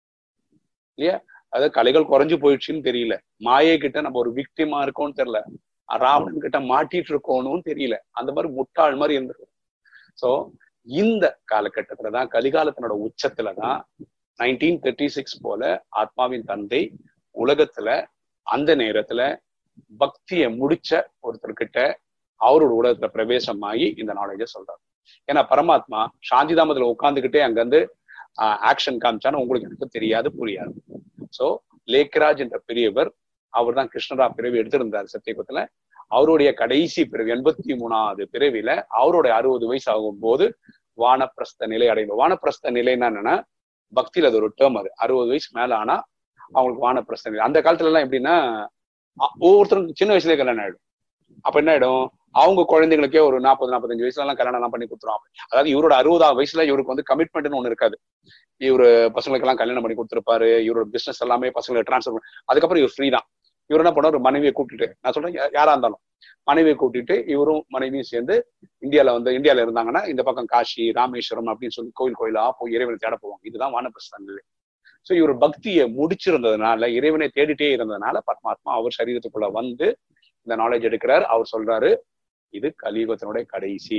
இல்லையா அதாவது கலைகள் குறைஞ்சு போயிடுச்சுன்னு தெரியல மாயை கிட்ட நம்ம ஒரு விக்டிமா இருக்கோம்னு தெரியல ராவணன் கிட்ட மாட்டிட்டு இருக்கோம்னு தெரியல அந்த மாதிரி முட்டாள் மாதிரி இருந்திருக்கும் சோ இந்த காலகட்டத்துலதான் கலிகாலத்தினோட உச்சத்துலதான் நைன்டீன் தேர்ட்டி சிக்ஸ் போல ஆத்மாவின் தந்தை உலகத்துல அந்த நேரத்துல பக்தியை முடிச்ச ஒருத்தர்கிட்ட அவரோட உலகத்துல பிரவேசமாகி இந்த நாலேஜ சொல்றாரு ஏன்னா பரமாத்மா சாந்திதாமத்துல உட்காந்துக்கிட்டே அங்கிருந்து ஆக்ஷன் காமிச்சான்னு உங்களுக்கு எனக்கு தெரியாது புரியாது சோ லேக்ராஜ் என்ற பெரியவர் அவர் தான் கிருஷ்ணரா பிறவி எடுத்திருந்தார் சத்தியகுத்துல அவருடைய கடைசி பிறவி எண்பத்தி மூணாவது பிறவில அவருடைய அறுபது வயசு ஆகும் போது வானப்பிரஸ்த நிலை அடைந்தோம் வானப்பிரஸ்த நிலைன்னா என்னன்னா பக்தியில அது ஒரு டேர்ம் அது அறுபது வயசு மேல ஆனா அவங்களுக்கு வானப்பிரஸ்த நிலை அந்த காலத்துல எல்லாம் எப்படின்னா ஒவ்வொருத்தருக்கும் சின்ன வயசுலயே கல்யாணம் ஆயிடும் அப்ப என்ன ஆயிடும் அவங்க குழந்தைங்களுக்கே ஒரு நாற்பது நாற்பத்தஞ்சு வயசுல எல்லாம் கல்யாணம் எல்லாம் பண்ணி கொடுத்துருவாங்க அதாவது இவரோட அறுபதாவது வயசுல இவருக்கு வந்து கமிட்மெண்ட்னு ஒண்ணு இருக்காது இவரு பசங்களுக்கு எல்லாம் கல்யாணம் பண்ணி கொடுத்துருப்பாரு இவரோட பிசினஸ் எல்லாமே பசங்களுக்கு டிரான்ஸ்ஃபர் அதுக்கப்புறம் இவர் ஃப்ரீ தான் இவர் என்ன பண்ணாரு மனைவியை கூப்பிட்டுட்டு நான் சொல்றேன் யாரா இருந்தாலும் மனைவியை கூட்டிட்டு இவரும் மனைவியும் சேர்ந்து இந்தியால வந்து இந்தியால இருந்தாங்கன்னா இந்த பக்கம் காஷி ராமேஸ்வரம் அப்படின்னு சொல்லி கோயில் கோயிலா போய் இறைவனை தேட போவாங்க இதுதான் வானப்பிரஸ்தான் நிலை ஸோ இவர் பக்தியை முடிச்சிருந்ததுனால இறைவனை தேடிட்டே இருந்ததுனால பரமாத்மா அவர் சரீரத்துக்குள்ள வந்து இந்த நாலேஜ் எடுக்கிறார் அவர் சொல்றாரு இது கலியுகத்தினுடைய கடைசி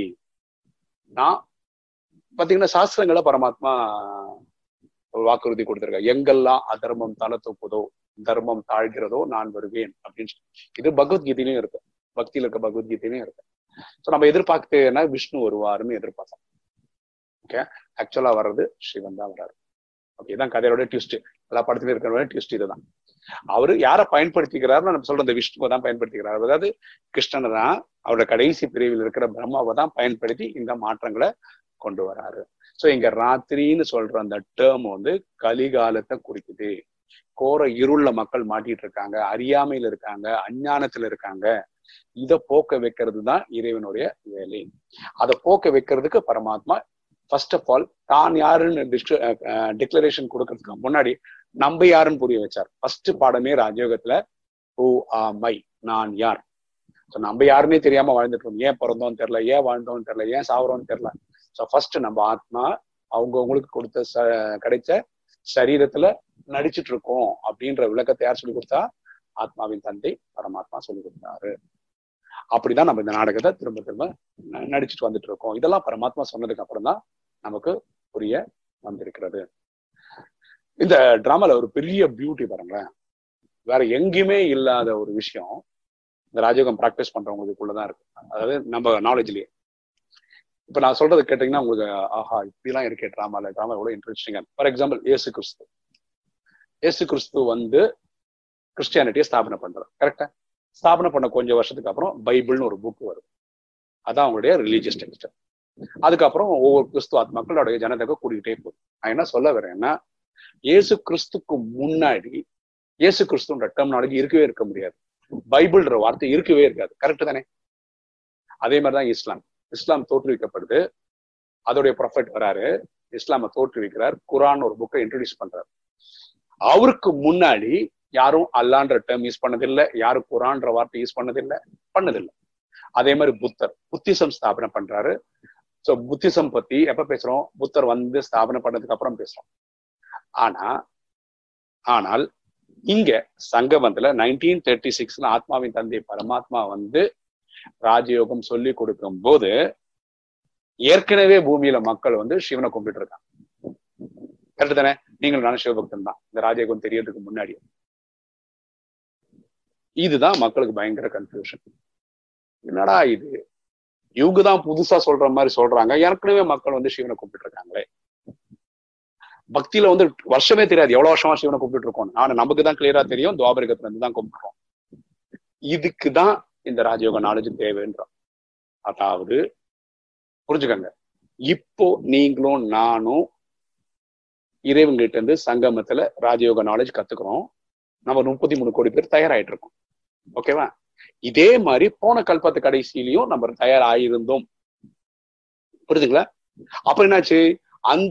நான் பாத்தீங்கன்னா சாஸ்திரங்களை பரமாத்மா ஒரு வாக்குறுதி கொடுத்திருக்காரு எங்கெல்லாம் அதர்மம் தலை தூக்குதோ தர்மம் தாழ்கிறதோ நான் வருவேன் அப்படின்னு இது பகவத்கீதையிலும் இருக்கு பக்தியில இருக்க பகவத்கீதையிலும் இருக்கு ஸோ நம்ம எதிர்பார்த்தேன்னா விஷ்ணு வருவாருன்னு எதிர்பார்த்தோம் ஓகே ஆக்சுவலா வர்றது சிவன் தான் வர்றாரு ஓகே இதான் கதையோட டியூஸ்ட் எல்லா படத்துலயும் இருக்கிற டியூஸ்ட் இதுதான் அவரு யாரை பயன்படுத்திக்கிறாருன்னு நம்ம சொல்ற இந்த விஷ்ணுவை தான் பயன்படுத்திக்கிறார் அதாவது கிருஷ்ணனை தான் அவரோட கடைசி பிரிவில் இருக்கிற பிரம்மாவை தான் பயன்படுத்தி இந்த மாற்றங்களை கொண்டு வராரு சோ இங்க ராத்திரின்னு சொல்ற அந்த டேர்ம் வந்து கலிகாலத்தை குறிக்குது கோர இருள மக்கள் மாட்டிட்டு இருக்காங்க அறியாமையில இருக்காங்க அஞ்ஞானத்துல இருக்காங்க இத போக்க வைக்கிறது தான் இறைவனுடைய வேலை அதை போக்க வைக்கிறதுக்கு பரமாத்மா ஃபர்ஸ்ட் ஆஃப் ஆல் தான் யாருன்னு டிக்ளரேஷன் கொடுக்கறதுக்கு முன்னாடி நம்ம யாருன்னு புரிய வச்சார் ஃபர்ஸ்ட் பாடமே ராஜயோகத்துல ஹூ ஆ மை நான் யார் ஸோ நம்ம யாருன்னே தெரியாம வாழ்ந்துட்டு இருக்கோம் ஏன் பிறந்தோம்னு தெரியல ஏன் வாழ்ந்தோம்னு தெரியல ஏன் சாவறோம்னு தெரியல ஸோ ஃபர்ஸ்ட் நம்ம ஆத்மா அவங்கவுங்களுக்கு கொடுத்த ச கிடைச்ச சரீரத்துல நடிச்சிட்டு இருக்கோம் அப்படின்ற விளக்கத்தை யார் சொல்லி கொடுத்தா ஆத்மாவின் தந்தை பரமாத்மா சொல்லி கொடுத்தாரு அப்படிதான் நம்ம இந்த நாடகத்தை திரும்ப திரும்ப நடிச்சுட்டு வந்துட்டு இருக்கோம் இதெல்லாம் பரமாத்மா சொன்னதுக்கு அப்புறம் தான் நமக்கு புரிய வந்திருக்கிறது இந்த டிராமால ஒரு பெரிய பியூட்டி பாருங்களேன் வேற எங்கேயுமே இல்லாத ஒரு விஷயம் இந்த ராஜயோகம் ப்ராக்டிஸ் பண்றவங்களுக்குள்ளதான் இருக்கு அதாவது நம்ம நாலேஜ்லயே இப்ப நான் சொல்றது கேட்டீங்கன்னா உங்களுக்கு ஆஹா இப்படிலாம் இருக்கே டிராமால டிராமா எவ்வளவு இன்ட்ரெஸ்டிங்கா ஃபார் எக்ஸாம்பிள் ஏசு கிறிஸ்து ஏசு கிறிஸ்து வந்து கிறிஸ்டியானிட்டியை ஸ்தாபனை பண்றாரு கரெக்டா ஸ்தாபனை பண்ண கொஞ்சம் வருஷத்துக்கு அப்புறம் பைபிள்னு ஒரு புக் வரும் அதான் அவங்களுடைய ரிலீஜியஸ் டெக்ஸ்ட் அதுக்கப்புறம் ஒவ்வொரு கிறிஸ்து ஆத்மாக்களுடைய ஜனதொகை கூட்டிகிட்டே போகுது நான் என்ன சொல்ல வரேன்னா இயேசு கிறிஸ்துக்கு முன்னாடி இயேசு கிறிஸ்துன்ற டெர்மினாலஜி இருக்கவே இருக்க முடியாது பைபிள்ன்ற வார்த்தை இருக்கவே இருக்காது கரெக்ட் தானே அதே மாதிரிதான் இஸ்லாம் இஸ்லாம் தோற்றுவிக்கப்படுது அதோடைய ப்ரொஃபட் வராரு இஸ்லாம தோற்றுவிக்கிறார் குரான் ஒரு புக்கை இன்ட்ரடியூஸ் பண்றாரு அவருக்கு முன்னாடி யாரும் அல்லான்ற டேர்ம் யூஸ் பண்ணதில்லை யாரும் குரான்ற வார்த்தை யூஸ் பண்ணதில்லை பண்ணதில்லை அதே மாதிரி புத்தர் புத்திசம் ஸ்தாபனை பண்றாரு ஸோ புத்திசம் பத்தி எப்ப பேசுறோம் புத்தர் வந்து ஸ்தாபனை பண்ணதுக்கு அப்புறம் பேசுறோம் ஆனா ஆனால் இங்க சங்கமத்துல நைன்டீன் தேர்ட்டி சிக்ஸ்ல ஆத்மாவின் தந்தை பரமாத்மா வந்து ராஜயோகம் சொல்லி கொடுக்கும் போது ஏற்கனவே பூமியில மக்கள் வந்து சிவனை கும்பிட்டு இருக்காங்க கரெக்ட் தானே நீங்கள் நானும் சிவபக்தன் தான் இந்த ராஜயோகம் தெரியறதுக்கு முன்னாடி இதுதான் மக்களுக்கு பயங்கர கன்ஃபியூஷன் என்னடா இது இவங்க தான் புதுசா சொல்ற மாதிரி சொல்றாங்க ஏற்கனவே மக்கள் வந்து சிவனை கும்பிட்டு இருக்காங்களே பக்தியில வந்து வருஷமே தெரியாது எவ்வளவு வருஷமா சிவனை கும்பிட்டு இருக்கோம் ஆனா நமக்கு தான் கிளியரா தெரியும் துவாபரிகத்துல இருந்து தான் கும்பிடுறோம் இதுக்குதான் இந்த ராஜயோக நாலேஜ் தேவைன்றோம் அதாவது புரிஞ்சுக்கங்க இப்போ நீங்களும் நானும் இறைவன்கிட்ட இருந்து சங்கமத்துல ராஜயோக நாலேஜ் கத்துக்கிறோம் நம்ம முப்பத்தி மூணு கோடி பேர் தயாராயிட்டு இருக்கோம் ஓகேவா இதே மாதிரி போன கல்பத்து கடைசியிலையும் நம்ம தயாராயிருந்தோம் புரியுதுங்களா அப்புறம் என்னாச்சு அந்த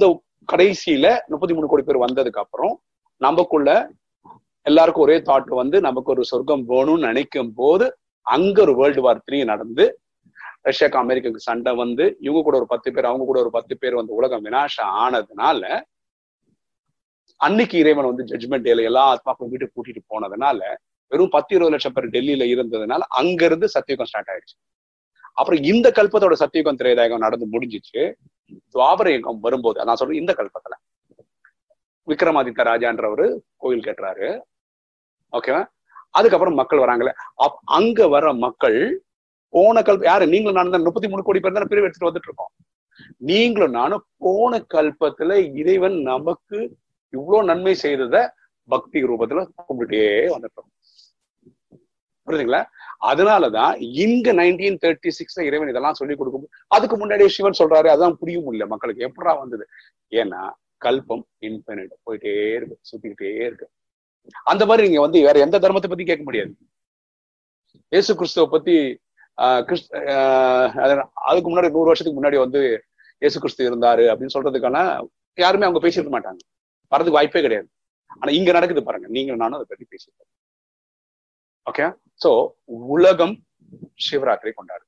கடைசியில முப்பத்தி மூணு கோடி பேர் வந்ததுக்கு அப்புறம் நமக்குள்ள எல்லாருக்கும் ஒரே தாட் வந்து நமக்கு ஒரு சொர்க்கம் வேணும்னு நினைக்கும் போது அங்க ஒரு வேர்ல்டு வார் த்ரீ நடந்து ரஷ்யாக்கு அமெரிக்காவுக்கு சண்டை வந்து இவங்க கூட ஒரு பத்து பேர் அவங்க கூட ஒரு பத்து பேர் வந்து உலகம் வினாசம் ஆனதுனால அன்னைக்கு இறைவன் வந்து ஜட்மெண்ட் டேல எல்லா ஆத்மாக்களும் வீட்டுக்கு கூட்டிட்டு போனதுனால வெறும் பத்து இருபது லட்சம் பேர் டெல்லியில இருந்ததுனால அங்க இருந்து சத்தியுகம் ஸ்டார்ட் ஆயிடுச்சு அப்புறம் இந்த கல்பத்தோட சத்தியுகம் திரேதாயகம் நடந்து முடிஞ்சிச்சு துவாபர யுகம் வரும்போது நான் சொல்றேன் இந்த கல்பத்துல விக்ரமாதித்த ராஜான்றவரு கோயில் கட்டுறாரு ஓகேவா அதுக்கப்புறம் மக்கள் வராங்கல்ல அப் அங்க வர மக்கள் போன கல்ப யாரு நீங்களும் நானும் தான் முப்பத்தி மூணு கோடி பேர் தானே பிரிவு எடுத்துட்டு வந்துட்டு இருக்கோம் நீங்களும் நானும் போன கல்பத்துல இறைவன் நமக்கு இவ்வளவு நன்மை செய்தத பக்தி ரூபத்துல கும்பிட்டுட்டே வந்துட்டு இருக்கோம் புரியுதுங்களா அதனாலதான் இங்க நைன்டீன் தேர்ட்டி சிக்ஸ்ல இறைவன் இதெல்லாம் சொல்லி கொடுக்கும் அதுக்கு முன்னாடியே சிவன் சொல்றாரு அதான் புரியும் இல்ல மக்களுக்கு எப்படா வந்தது ஏன்னா கல்பம் இன்ஃபினிட் போயிட்டே இருக்கு சுத்திக்கிட்டே இருக்கு அந்த மாதிரி நீங்க வந்து வேற எந்த தர்மத்தை பத்தி கேட்க முடியாது இயேசு கிறிஸ்துவ பத்தி ஆஹ் கிறிஸ்து ஆஹ் அதுக்கு முன்னாடி நூறு வருஷத்துக்கு முன்னாடி வந்து இயேசு கிறிஸ்து இருந்தாரு அப்படின்னு சொல்றதுக்கான யாருமே அவங்க பேசியிருக்க மாட்டாங்க வரதுக்கு வாய்ப்பே கிடையாது ஆனா இங்க நடக்குது பாருங்க நீங்க நானும் அதை பத்தி பேசியிருக்கோம் ஓகே சோ உலகம் சிவராத்திரி கொண்டாடு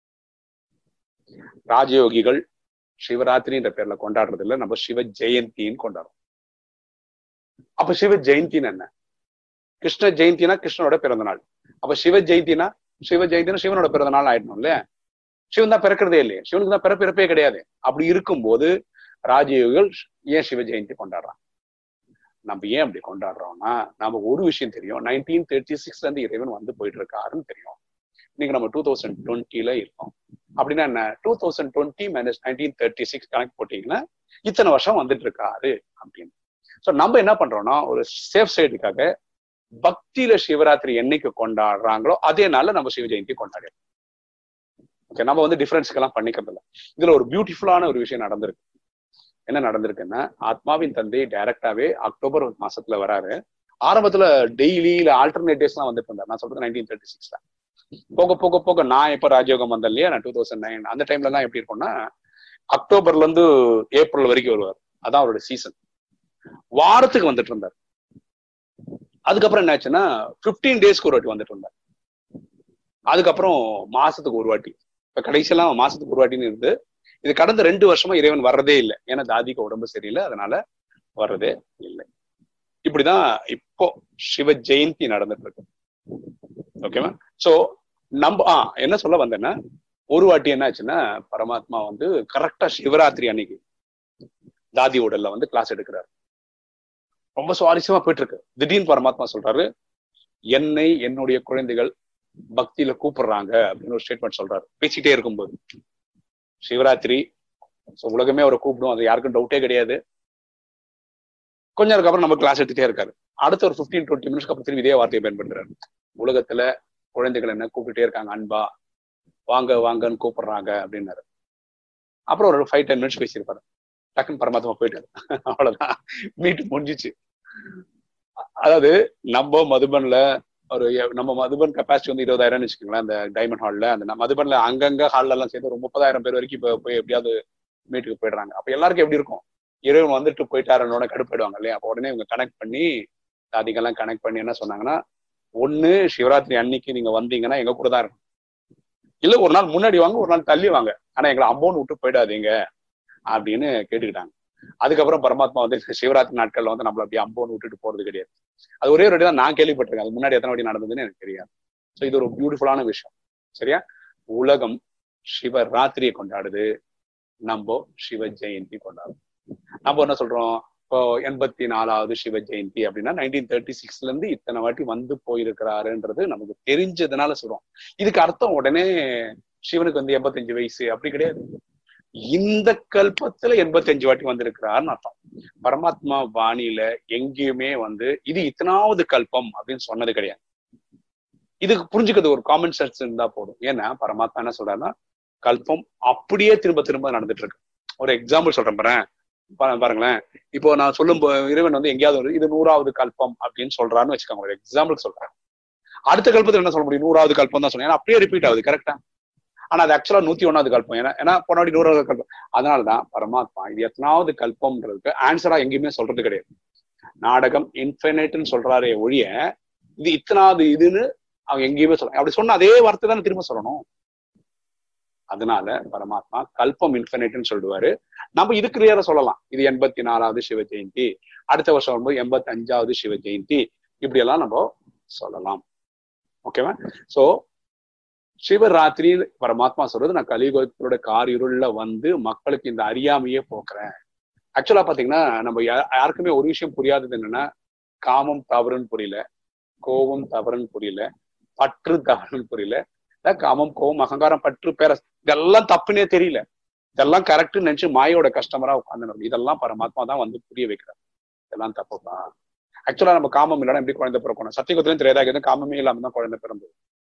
ராஜயோகிகள் சிவராத்திரின்ற பேர்ல கொண்டாடுறது இல்ல நம்ம சிவ ஜெயந்தின்னு கொண்டாடுறோம் அப்ப சிவ ஜெயந்தின்னு என்ன கிருஷ்ண ஜெயந்தினா கிருஷ்ணனோட பிறந்த நாள் அப்ப சிவ ஜெயந்தினா சிவ ஜெயந்தினா சிவனோட பிறந்த நாள் ஆயிடணும் இல்லையா சிவன் தான் பிறக்கிறதே இல்லையே சிவனுக்கு தான் பிறப்பிறப்பே கிடையாது அப்படி இருக்கும்போது ராஜயோகிகள் ஏன் சிவ ஜெயந்தி கொண்டாடுறாங்க நம்ம ஏன் அப்படி கொண்டாடுறோம்னா நமக்கு ஒரு விஷயம் தெரியும் நைன்டீன் தேர்ட்டி சிக்ஸ்ல இருந்து இறைவன் வந்து போயிட்டு இருக்காருன்னு தெரியும் இன்னைக்கு நம்ம டூ தௌசண்ட் டுவெண்ட்டில இருக்கோம் அப்படின்னா என்ன two thousand twenty minus nineteen thirty six கணக்கு போட்டீங்கன்னா இத்தனை வருஷம் வந்துட்டு இருக்காரு அப்படின்னு ஸோ நம்ம என்ன பண்றோம்னா ஒரு சேஃப் சைடுக்காக பக்தியில சிவராத்திரி என்னைக்கு கொண்டாடுறாங்களோ அதே நாள்ல நம்ம சிவ ஜெயந்தி கொண்டாடுறோம் ஓகே நம்ம வந்து டிஃபரன்ஸ்க்கெல்லாம் பண்ணிக்கிறது இல்லை இதுல ஒரு பியூட்டிஃபுல்லான ஒரு விஷயம் நடந்திருக்கு என்ன நடந்திருக்குன்னா ஆத்மாவின் தந்தை டைரக்டாவே அக்டோபர் மாசத்துல வராரு ஆரம்பத்துல டெய்லி இல்ல ஆல்டர்னேட் டேஸ் எல்லாம் வந்துட்டு இருந்தார் நான் சொல்றது நைன்டீன் தேர்ட்டி சிக்ஸ்ல போக போக போக நான் எப்ப ராஜயோகம் வந்தேன் இல்லையா நான் டூ தௌசண்ட் நைன் அந்த டைம்ல எல்லாம் எப்படி இருக்கும்னா அக்டோபர்ல இருந்து ஏப்ரல் வரைக்கும் வருவார் அதான் அவரோட சீசன் வாரத்துக்கு வந்துட்டு இருந்தார் அதுக்கப்புறம் என்னாச்சுன்னா பிப்டீன் டேஸ்க்கு ஒரு வாட்டி வந்துட்டு இருந்தார் அதுக்கப்புறம் மாசத்துக்கு ஒரு வாட்டி இப்ப கடைசியெல்லாம் மாசத்துக்கு ஒரு வாட்டின்னு இருந்து இது கடந்த ரெண்டு வருஷமா இறைவன் வர்றதே இல்லை ஏன்னா தாதிக்கு உடம்பு சரியில்லை அதனால வர்றதே இல்லை இப்படிதான் இப்போ சிவ ஜெயந்தி நடந்துட்டு இருக்கு ஓகேவா சோ நம்ம ஆ என்ன சொல்ல வந்தேன்னா ஒரு வாட்டி என்ன ஆச்சுன்னா பரமாத்மா வந்து கரெக்டா சிவராத்திரி அன்னைக்கு தாதி உடல்ல வந்து கிளாஸ் எடுக்கிறாரு ரொம்ப சுவாரஸ்யமா போயிட்டு இருக்கு திடீர்னு பரமாத்மா சொல்றாரு என்னை என்னுடைய குழந்தைகள் பக்தியில கூப்பிடுறாங்க அப்படின்னு ஒரு ஸ்டேட்மெண்ட் சொல்றாரு பேசிட்டே இருக்கும்போது சிவராத்திரி உலகமே அவரை கூப்பிடும் அது யாருக்கும் டவுட்டே கிடையாது கொஞ்ச நேரம் அப்புறம் நம்ம கிளாஸ் எடுத்துட்டே இருக்காரு அடுத்த ஒரு பிப்டீன் டுவெண்ட்டி மினிட்ஸ்க்கு அப்புறம் திரும்பி இதே வார்த்தையை பயன்படுத்துறாரு உலகத்துல குழந்தைகள் என்ன கூப்பிட்டுட்டே இருக்காங்க அன்பா வாங்க வாங்கன்னு கூப்பிடுறாங்க அப்படின்னாரு அப்புறம் ஒரு ஃபைவ் டென் மினிட்ஸ் பேசியிருப்பாரு டக்குன்னு பரமாத்மா போயிட்டாரு அவ்வளவுதான் மீட் முடிஞ்சிச்சு அதாவது நம்ம மதுபன்ல ஒரு நம்ம மதுபன் கெப்பாசிட்டி வந்து இருபதாயிரம்னு வச்சுக்கோங்களேன் அந்த டைமண்ட் ஹால்ல அந்த மதுபன்ல அங்கங்க ஹால்ல எல்லாம் சேர்ந்து ஒரு முப்பதாயிரம் பேர் வரைக்கும் இப்போ போய் எப்படியாவது மீட்டுக்கு போயிடுறாங்க அப்ப எல்லாருக்கும் எப்படி இருக்கும் இறைவன் வந்துட்டு போயிட்டாருன்னோட கடுப்பாயிடுவாங்க இல்லையா அப்போ உடனே இவங்க கனெக்ட் பண்ணி சாதிகெல்லாம் கனெக்ட் பண்ணி என்ன சொன்னாங்கன்னா ஒண்ணு சிவராத்திரி அன்னைக்கு நீங்க வந்தீங்கன்னா எங்க கூட தான் இருக்கும் இல்ல ஒரு நாள் முன்னாடி வாங்க ஒரு நாள் தள்ளி வாங்க ஆனா எங்களை அம்போன்னு விட்டு போயிடாதீங்க அப்படின்னு கேட்டுக்கிட்டாங்க அதுக்கப்புறம் பரமாத்மா வந்து சிவராத்திரி நாட்கள்ல வந்து நம்மள அப்படியே அம்போன்னு விட்டுட்டு போறது கிடையாது அது ஒரே ஒரு தான் நான் கேள்விப்பட்டிருக்கேன் அது முன்னாடி எத்தனை வாட்டி நடந்ததுன்னு எனக்கு தெரியாது ஸோ இது ஒரு பியூட்டிஃபுல்லான விஷயம் சரியா உலகம் சிவராத்திரியை கொண்டாடுது நம்ம சிவ ஜெயந்தி கொண்டாடுறோம் நம்ம என்ன சொல்றோம் இப்போ எண்பத்தி நாலாவது சிவ ஜெயந்தி அப்படின்னா நைன்டீன் தேர்ட்டி சிக்ஸ்ல இருந்து இத்தனை வாட்டி வந்து போயிருக்கிறாருன்றது நமக்கு தெரிஞ்சதுனால சொல்றோம் இதுக்கு அர்த்தம் உடனே சிவனுக்கு வந்து எண்பத்தஞ்சு வயசு அப்படி கிடையாது இந்த கல்பத்துல எண்பத்தஞ்சு வாட்டி வந்திருக்கிறாருன்னு அர்த்தம் பரமாத்மா வாணியில எங்கேயுமே வந்து இது இத்தனாவது கல்பம் அப்படின்னு சொன்னது கிடையாது இதுக்கு புரிஞ்சுக்கிறது ஒரு காமன் சென்ஸ் இருந்தா போதும் ஏன்னா பரமாத்மா என்ன சொல்றாருன்னா கல்பம் அப்படியே திரும்ப திரும்ப நடந்துட்டு இருக்கு ஒரு எக்ஸாம்பிள் சொல்றேன் பாரு பாருங்களேன் இப்போ நான் சொல்லும் இறைவன் வந்து எங்கேயாவது வந்து இது நூறாவது கல்பம் அப்படின்னு சொல்றான்னு வச்சுக்கோங்க ஒரு எக்ஸாம்பிள் சொல்றேன் அடுத்த கல்பத்துல என்ன சொல்ல முடியும் நூறாவது கல்பம் தான் சொன்னேன் அப்படியே ரிப்பீட் ஆகுது கரெக்டா ஆனா அது ஆக்சுவலா நூத்தி ஒன்னாவது கல்பம் ஏன்னா ஏன்னா போனாடி நூறாவது கல்பம் அதனாலதான் பரமாத்மா இது எத்தனாவது கல்பம்ன்றதுக்கு ஆன்சரா எங்கேயுமே சொல்றது கிடையாது நாடகம் இன்ஃபினைட்னு சொல்றாரே ஒழிய இது இத்தனாவது இதுன்னு அவங்க எங்கேயுமே சொல்ல அப்படி சொன்ன அதே வார்த்தை தானே திரும்ப சொல்லணும் அதனால பரமாத்மா கல்பம் இன்ஃபினைட்னு சொல்லுவாரு நம்ம இது கிளியரா சொல்லலாம் இது எண்பத்தி நாலாவது சிவ ஜெயந்தி அடுத்த வருஷம் வரும்போது எண்பத்தி அஞ்சாவது சிவ ஜெயந்தி இப்படி எல்லாம் நம்ம சொல்லலாம் ஓகேவா சோ சிவராத்திரி பரமாத்மா சொல்றது நான் கலியுகத்தோட கார் இருள்ல வந்து மக்களுக்கு இந்த அறியாமையே போக்குறேன் ஆக்சுவலா பாத்தீங்கன்னா நம்ம யா- யாருக்குமே ஒரு விஷயம் புரியாதது என்னன்னா காமம் தவறுன்னு புரியல கோபம் தவறுன்னு புரியல பற்று தவறுன்னு புரியல அதான் காமம் கோபம் அகங்காரம் பற்று பேர இதெல்லாம் தப்புனே தெரியல இதெல்லாம் கரெக்ட்னு நினைச்சு மாயோட கஸ்டமரா உட்காந்து இதெல்லாம் பரமாத்மா தான் வந்து புரிய வைக்கிறார் இதெல்லாம் தப்புப்பா ஆக்சுவலா நம்ம காமம் இல்லைன்னா எப்படி குழந்தை பிறக்கணும் சத்தியகுத்திலும் தெரியாத காமமே இல்லாம தான் குழந்தை பிறந்தது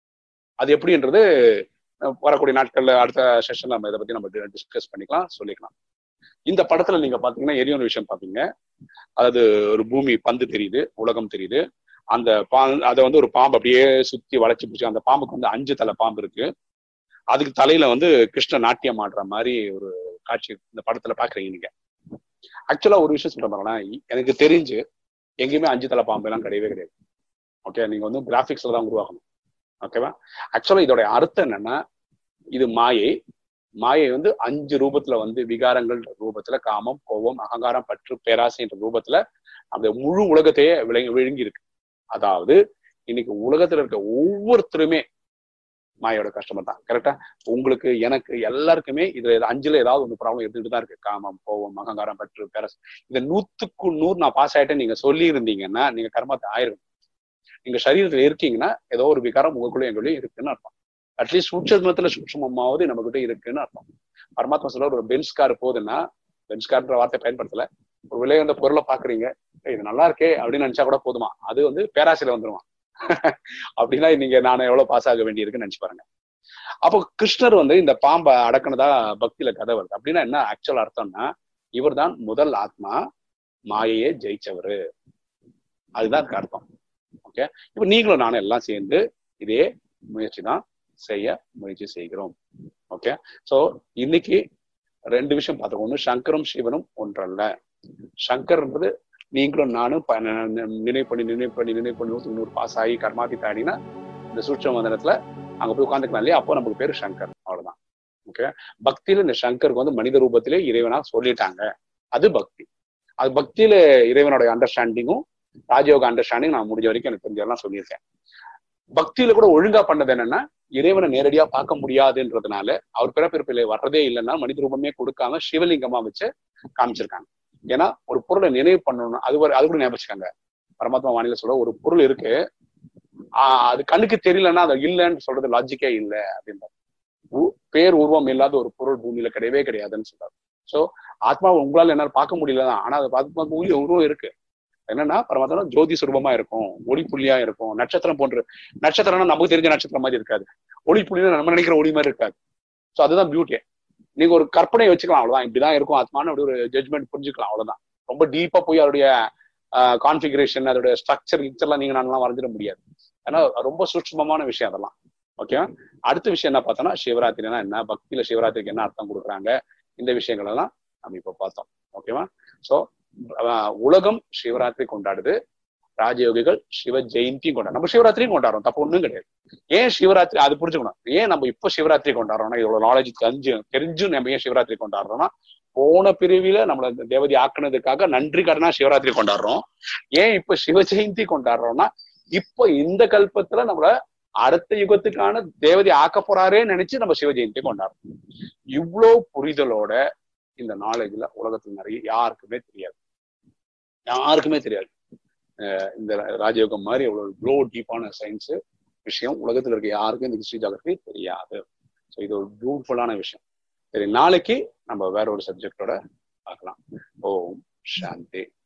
அது எப்படின்றது அஹ், வரக்கூடிய நாட்கள்ல அடுத்த செஷன்ல நம்ம இதை பத்தி நம்ம டிஸ்கஸ் பண்ணிக்கலாம் சொல்லிக்கலாம் இந்த படத்துல நீங்க பாத்தீங்கன்னா எரியும் ஒரு விஷயம் பாத்தீங்க அதாவது ஒரு பூமி பந்து தெரியுது உலகம் தெரியுது அந்த பா அதை வந்து ஒரு பாம்பு அப்படியே சுத்தி வளைச்சு பிடிச்சி அந்த பாம்புக்கு வந்து அஞ்சு தலை பாம்பு இருக்கு அதுக்கு தலையில வந்து கிருஷ்ண நாட்டியம் ஆடுற மாதிரி ஒரு காட்சி இந்த படத்துல பாக்குறீங்க நீங்க ஆக்சுவலா ஒரு விஷயம் சொல்ற பாருங்களேன் எனக்கு தெரிஞ்சு எங்கேயுமே அஞ்சு தலை பாம்பு எல்லாம் கிடையவே கிடையாது ஓகே நீங்க வந்து கிராபிக்ஸ்ல தான் உருவாக்கணும் ஓகேவா ஆக்சுவலா இதோட அர்த்தம் என்னன்னா இது மாயை மாயை வந்து அஞ்சு ரூபத்துல வந்து விகாரங்கள் ரூபத்துல காமம் கோபம் அகங்காரம் பற்று பேராசைன்ற ரூபத்துல அந்த முழு உலகத்தையே விளங்கி விழுங்கி இருக்கு அதாவது இன்னைக்கு உலகத்துல இருக்க ஒவ்வொருத்தருமே மாயோட கஷ்டமர் தான் கரெக்டா உங்களுக்கு எனக்கு எல்லாருக்குமே இதுல ஏதா- அஞ்சுல ஏதாவது ஒரு ப்ராப்ளம் இருந்துட்டு தான் இருக்கு காமம் கோபம் அகங்காரம் பற்று பேரஸ் இந்த நூத்துக்கு நூறு நான் பாஸ் ஆயிட்டேன் நீங்க சொல்லி இருந்தீங்கன்னா நீங்க கர்மத்தை ஆயிருக்கும் நீங்க சரீரத்துல இருக்கீங்கன்னா ஏதோ ஒரு விகாரம் உங்களுக்குள்ள எங்களுடைய இருக்குன்னு அர்த்தம் அட்லீஸ்ட் சூட்சமத்துல சூட்சமமாவது நம்ம கிட்ட இருக்குன்னு அர்த்தம் பரமாத்மா சொல்ல ஒரு பென்ஸ் கார் போகுதுன்னா பென்ஸ் கார்ன்ற வார்த்தை பயன்படுத்தல ஒரு விலை வந்த பொருளை பாக்குறீங்க "ஏய், இது நல்லா இருக்கே அப்படின்னு நினைச்சா கூட போதுமா அது வந்து பேராசையில வந்துருமா அப்படின்னா நீங்க நான் எவ்வளவு பாஸ் ஆக வேண்டியிருக்குன்னு நினைச்சு பாருங்க அப்போ கிருஷ்ணர் வந்து இந்த பாம்பை அடக்குனதா பக்தியில கதை வருது அப்படின்னா என்ன ஆக்சுவல் அர்த்தம்னா இவர்தான் முதல் ஆத்மா மாயையே ஜெயிச்சவரு அதுதான் அதுக்கு அர்த்தம் ஓகே இப்ப நீங்களும் நானும் எல்லாம் சேர்ந்து இதே முயற்சி தான் செய்ய முயற்சி செய்கிறோம் ஓகே சோ இன்னைக்கு ரெண்டு விஷயம் பார்த்தோம் ஒண்ணு சங்கரும் சிவனும் ஒன்றல்ல சங்கர்ன்றது நீங்களும் நானும் ப- ந- ந- நினைவு பண்ணி நினைவு பண்ணி நினைவு பண்ணி நூத்துக்கு நூறு பாஸ் ஆகி கர்மாதி தாடினா இந்த சூட்சம மந்திரத்துல அங்க போய் உட்காந்துக்கலாம் இல்லையா அப்போ நமக்கு பேரு சங்கர் அவ்வளவுதான் ஓகே பக்தியில இந்த சங்கருக்கு வந்து மனித ரூபத்திலே இறைவனா சொல்லிட்டாங்க அது பக்தி அது பக்தியில இறைவனோட அண்டர்ஸ்டாண்டிங்கும் ராஜயோக அண்டர்ஸ்டாண்டிங் நான் முடிஞ்ச வரைக்கும் எனக்கு தெரிஞ்சதெல்லாம் சொல்லியிருக்கேன் பக்தியில கூட ஒழுங்கா பண்ணது என்னன்னா இறைவனை நேரடியா பார்க்க முடியாதுன்றதுனால அவர் பிறப்பிறப்பிலே வர்றதே இல்லைன்னா மனித ரூபமே கொடுக்காம சிவலிங்கமா வச்சு காமிச்சிருக்காங்க ஏன்னா ஒரு பொருளை நினைவு பண்ணணும் அது ஒரு அது கூட ஞாபகம் வச்சுக்கோங்க பரமாத்மா வானிலை சொல்ற ஒரு பொருள் இருக்கு ஆஹ் அது கண்ணுக்கு தெரியலன்னா அது இல்லைன்னு சொல்றது லாஜிக்கே இல்லை அப்படின்றார் உ- பேர் உருவம் இல்லாத ஒரு பொருள் பூமியில கிடையவே கிடையாதுன்னு சொல்றாரு சோ ஆத்மாவை உங்களால என்னால பார்க்க முடியலதான் ஆனா அது பார்த்து பார்க்க உள்ள உருவம் இருக்கு என்னன்னா பரமாத்மா ஜோதி சுரூபமா இருக்கும் ஒளி புள்ளியா இருக்கும் நட்சத்திரம் போன்று நட்சத்திரம்னா நமக்கு தெரிஞ்ச நட்சத்திரம் மாதிரி இருக்காது ஒளி புள்ளினா நம்ம நினைக்கிற ஒளி மாதிரி இருக்காது சோ அதுதான் பியூட்டி நீங்க ஒரு கற்பனை வச்சுக்கலாம் அவ்வளவுதான் இப்படிதான் இருக்கும் ஆத்மான்னு அப்படி ஒரு ஜட்மெண்ட் புரிஞ்சுக்கலாம் அவ்வளவுதான் ரொம்ப டீப்பா போய் அதோடைய கான்ஃபிகரேஷன் அதோட ஸ்ட்ரக்சர் கிச்சர்லாம் நீங்க நான்லாம் வரைஞ்சிட முடியாது ஏன்னா ரொம்ப சூட்சமமான விஷயம் அதெல்லாம் ஓகே அடுத்த விஷயம் என்ன பார்த்தோம்னா சிவராத்திரினா என்ன பக்தியில சிவராத்திரிக்கு என்ன அர்த்தம் கொடுக்குறாங்க இந்த விஷயங்கள் எல்லாம் நம்ம இப்ப பார்த்தோம் ஓகேவா சோ உலகம் சிவராத்திரி கொண்டாடுது ராஜயோகிகள் சிவ ஜெயந்தியும் கொண்டாடுறோம் நம்ம சிவராத்திரியும் கொண்டாடுறோம் தப்பு ஒண்ணும் கிடையாது ஏன் சிவராத்திரி அது புரிஞ்சுக்கணும் ஏன் நம்ம இப்ப சிவராத்திரி கொண்டாடுறோம்னா இதோட நாலேஜ் தெரிஞ்சு தெரிஞ்சும் நம்ம ஏன் சிவராத்திரி கொண்டாடுறோம்னா போன பிரிவில நம்மள இந்த தேவதி ஆக்குனதுக்காக நன்றி கடனா சிவராத்திரி கொண்டாடுறோம் ஏன் இப்ப சிவ ஜெயந்தி கொண்டாடுறோம்னா இப்ப இந்த கல்பத்துல நம்மள அடுத்த யுகத்துக்கான தேவதை ஆக்க போறாரே நினைச்சு நம்ம சிவ ஜெயந்தி கொண்டாடுறோம் இவ்வளவு புரிதலோட இந்த நாலேஜ்ல உலகத்துல நிறைய யாருக்குமே தெரியாது யாருக்குமே தெரியாது அஹ் இந்த ராஜயோகம் மாதிரி அவ்வளவு இவ்வளோ டீப்பான சயின்ஸ் விஷயம் உலகத்துல இருக்க யாருக்கும் இந்த ஹிஸ்டரி ஜாகிரபி தெரியாது ஸோ இது ஒரு பியூட்டிஃபுல்லான விஷயம் சரி நாளைக்கு நம்ம வேற ஒரு சப்ஜெக்டோட பார்க்கலாம் ஓம் சாந்தி